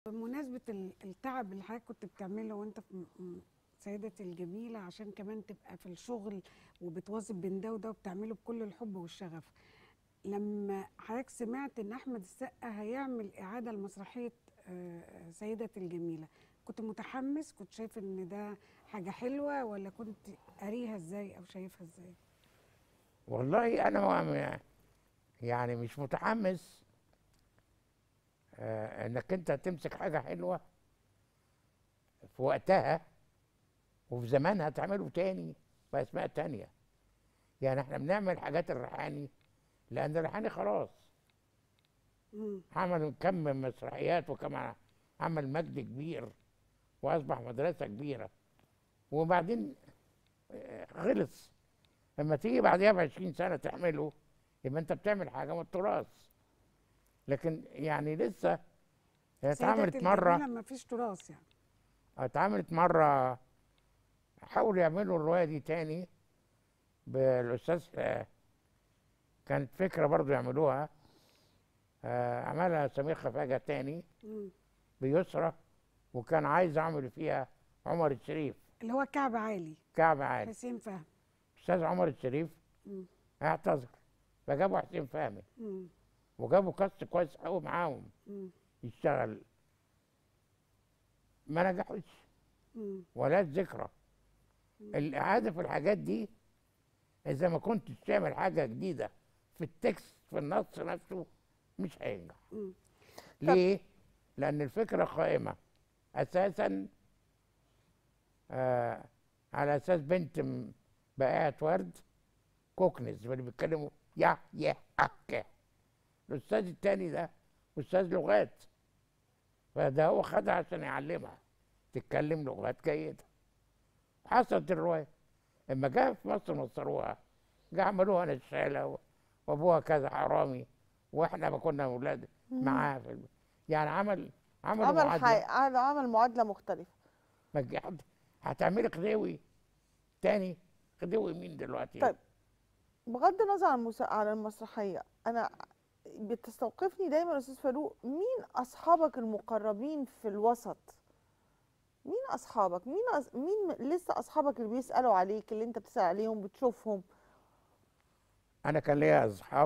بمناسبة ال- التعب اللي حضرتك كنت بتعمله وانت في م- م- سيدتي الجميلة عشان كمان تبقى في الشغل وبتواظب بين ده وده وبتعمله بكل الحب والشغف لما حضرتك سمعت ان احمد السقا هيعمل اعادة لمسرحية آه، سيدتي الجميلة كنت متحمس كنت شايف ان ده حاجة حلوة ولا كنت قاريها ازاي او شايفها ازاي والله انا ما- يعني مش متحمس آه انك انت تمسك حاجه حلوه في وقتها وفي زمانها تعمله تاني باسماء تانية يعني احنا بنعمل حاجات الريحاني لان الريحاني خلاص مم. عمل كم من مسرحيات وكم عمل مجد كبير واصبح مدرسه كبيره وبعدين آه، خلص لما تيجي بعديها ب 20 سنه تعمله يبقى انت بتعمل حاجه من التراث لكن يعني لسه هي اتعملت سيدتي مره الجميلة ما فيش تراث يعني اتعملت مره حاولوا يعملوا الروايه دي تاني بالاستاذ آه، كانت فكره برضو يعملوها آه، عملها سمير خفاجه تاني مم. بيسرى وكان عايز اعمل فيها عمر الشريف اللي هو كعب عالي كعب عالي حسين فهمي استاذ عمر الشريف مم. اعتذر فجابوا حسين فهمي مم. وجابوا كاست كويس قوي معاهم مم. يشتغل ما نجحوش مم. ولا الذكرى الاعاده في الحاجات دي اذا ما كنتش تعمل حاجه جديده في التكست في النص نفسه مش هينجح مم. ليه لان الفكره قائمه اساسا آه على اساس بنت م- بائعه ورد كوكنز اللي بيتكلموا يا يا أك الاستاذ التاني ده استاذ لغات فده هو خدها عشان يعلمها تتكلم لغات جيده حصلت الروايه اما جاء في مصر مصروها جا عملوها نشاله و- وابوها كذا حرامي واحنا ما كنا اولاد معاه في الب... يعني عمل عمل عمل معادله حي... عمل عمل معادله مختلفه ما تجي حد- هتعملي خديوي تاني خديوي مين دلوقتي طيب. بغض النظر عن المس... على المسرحيه انا بتستوقفني دايما استاذ فاروق مين اصحابك المقربين في الوسط مين اصحابك مين أص... مين لسه اصحابك اللي بيسالوا عليك اللي انت بتسال عليهم بتشوفهم انا كان ليا اصحاب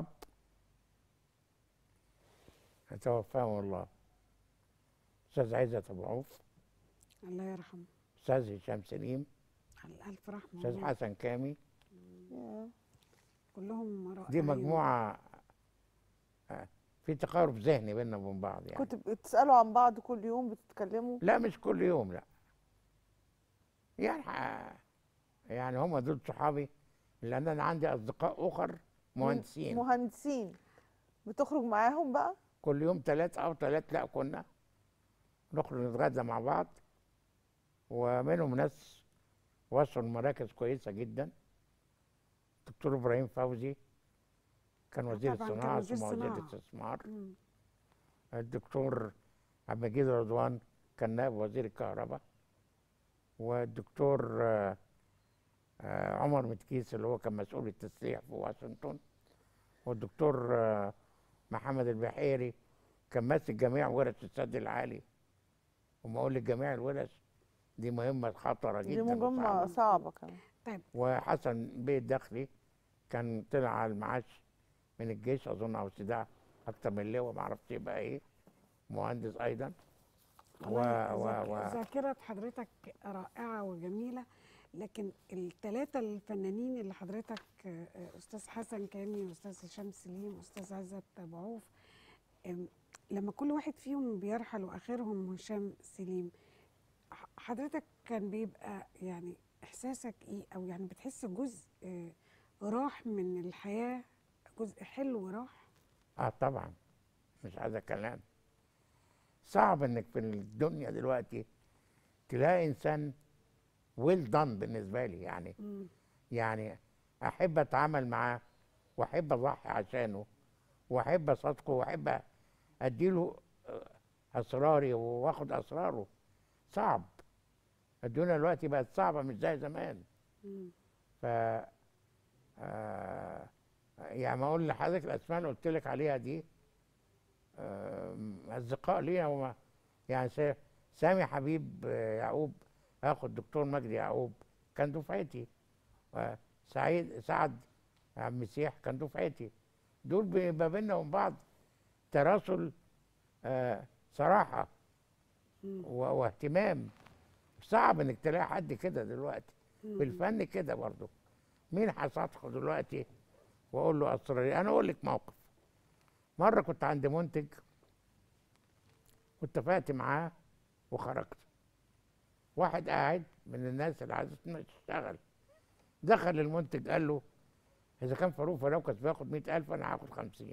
توفاهم الله استاذ عزت ابو عوف الله يرحمه استاذ هشام سليم على الف رحمه استاذ والله. حسن كامي يا. كلهم رائعين دي مجموعه آه، في تقارب ذهني بيننا وبين بعض يعني كنت بتسالوا عن بعض كل يوم بتتكلموا لا مش كل يوم لا يعني ح- يعني هم دول صحابي لان انا عندي اصدقاء اخر مهندسين مهندسين بتخرج معاهم بقى كل يوم ثلاث او ثلاث لا كنا نخرج نتغدى مع بعض ومنهم ناس وصلوا لمراكز كويسه جدا دكتور ابراهيم فوزي كان وزير طبعاً كان الصناعه وزير ثم وزير صناعة. الاستثمار مم. الدكتور عبد المجيد رضوان كان نائب وزير الكهرباء والدكتور آه، آه، عمر متكيس اللي هو كان مسؤول التسليح في واشنطن والدكتور آه، محمد البحيري كان ماسك جميع ورش السد العالي وما اقول لك جميع الورش دي مهمه خطره دي جدا مجمع وصعبة. صعبه كمان طيب وحسن بيه الداخلي كان طلع على المعاش من الجيش اظن او استدعاء اكتر من لواء ما اعرفش يبقى ايه مهندس ايضا و والله و ذاك- و ذاكرة حضرتك رائعة وجميلة لكن الثلاثة الفنانين اللي حضرتك آه، آه، أستاذ حسن كامي وأستاذ هشام سليم وأستاذ عزت أبو عوف آم، لما كل واحد فيهم بيرحل وآخرهم هشام سليم ح- حضرتك كان بيبقى يعني إحساسك إيه أو يعني بتحس جزء آه، راح من الحياة جزء حلو راح اه طبعا مش عايز كلام صعب انك في الدنيا دلوقتي تلاقي انسان ويل دان بالنسبه لي يعني مم. يعني احب اتعامل معاه واحب اضحي عشانه واحب اصادقه واحب اديله آه، اسراري واخد اسراره صعب الدنيا دلوقتي بقت صعبه مش زي زمان مم. ف آه يعني ما اقول لحضرتك الاسماء اللي قلت لك عليها دي آه، اصدقاء لينا وما يعني سا- سامي حبيب آه، يعقوب اخو الدكتور مجدي يعقوب كان دفعتي وسعيد سعد عبد المسيح كان دفعتي دول بيبقى بينا وبين بعض تراسل آه، صراحه مم. و- واهتمام صعب انك تلاقي حد كده دلوقتي مم. في الفن كده برضه مين هصادقه دلوقتي واقول له اسراري انا اقول لك موقف مره كنت عند منتج واتفقت معاه وخرجت واحد قاعد من الناس اللي عايزه تشتغل دخل المنتج قال له اذا كان فاروق فلوكس بياخد مئة ألف انا هاخد خمسين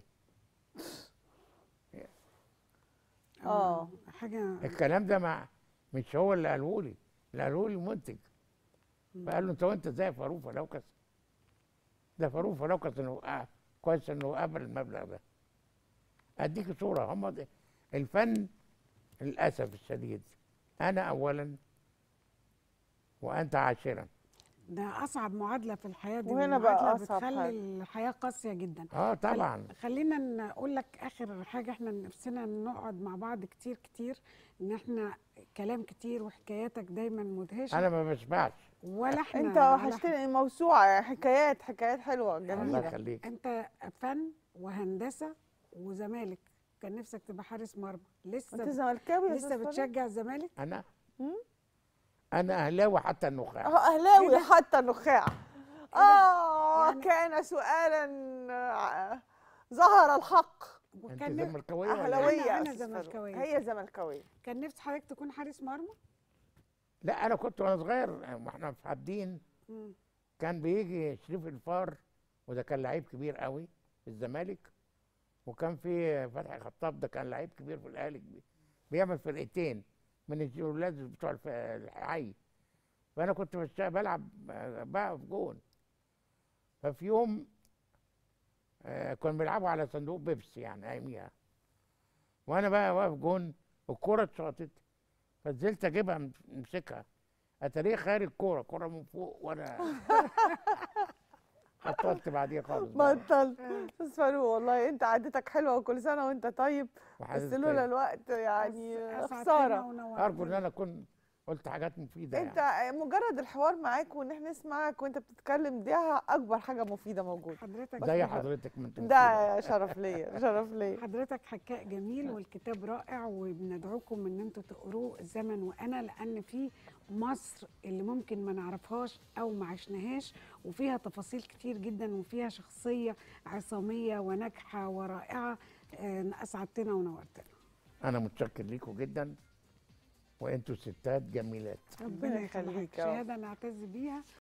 آه. حاجه الكلام ده مع مش هو اللي قاله لي اللي قاله لي المنتج فقال له انت وانت زي فاروق فلوكس ده فاروق فلوكس انه آه كويس انه قبل المبلغ ده اديك صوره هم ده الفن للاسف الشديد انا اولا وانت عاشرا ده اصعب معادله في الحياه دي وهنا بقى معادلة أصعب بتخلي حاجة. الحياه قاسيه جدا اه طبعا خل- خلينا نقول لك اخر حاجه احنا نفسنا نقعد مع بعض كتير كتير ان احنا كلام كتير وحكاياتك دايما مدهشه انا ما بشبعش ولا احنا انت ولا إحنا. وحشتني موسوعه حكايات حكايات حلوه الله جميله يخليك انت فن وهندسه وزمالك كان نفسك تبقى حارس مرمى انت لسه زملكاوي يا لسه أستاذ فاروق؟ بتشجع الزمالك انا مم؟ انا اهلاوي حتى النخاع اه اهلاوي كده؟ حتى النخاع اه يعني- كان سؤالا آه، ظهر الحق انت وكان نف- زملكاويه ولا إيه؟ اهلاويه أنا- يا أنا أستاذ فاروق. زملكاوية. هي زملكاويه كان نفس حضرتك تكون حارس مرمى لا انا كنت وانا صغير واحنا في عابدين مم. كان بيجي شريف الفار وده كان لعيب كبير قوي في الزمالك وكان في فتحي خطاب ده كان لعيب كبير في الاهلي كبير. بيعمل فرقتين من الولاد بتوع الف- الحي فانا كنت بشت- بلعب آه، بقى في جون ففي يوم آه، كانوا بيلعبوا على صندوق بيبسي يعني اياميها وانا بقى واقف جون الكوره اتشاطت فنزلت اجيبها م- امسكها اتاريه خارج كوره كوره من فوق وانا بطلت بعديها خالص بقى. بطل استاذ فاروق والله انت عادتك حلوه وكل سنه وانت طيب بس وحضرتك لولا طيب. الوقت يعني أس- أسعدتنا خساره ونورتنا. ارجو ان انا اكون قلت حاجات مفيده انت يعني. مجرد الحوار معاك وان احنا نسمعك وانت بتتكلم دي اكبر حاجه مفيده موجوده حضرتك زي حضرتك ما انت ده شرف ليا شرف ليا حضرتك حكاء جميل والكتاب رائع وبندعوكم ان انتوا تقروه الزمن وانا لان في مصر اللي ممكن ما نعرفهاش او ما عشناهاش وفيها تفاصيل كتير جدا وفيها شخصيه عصاميه وناجحه ورائعه آه، اسعدتنا ونورتنا انا متشكر ليكم جدا وانتوا ستات جميلات ربنا يخليك يخليك يا رب. شهاده نعتز بيها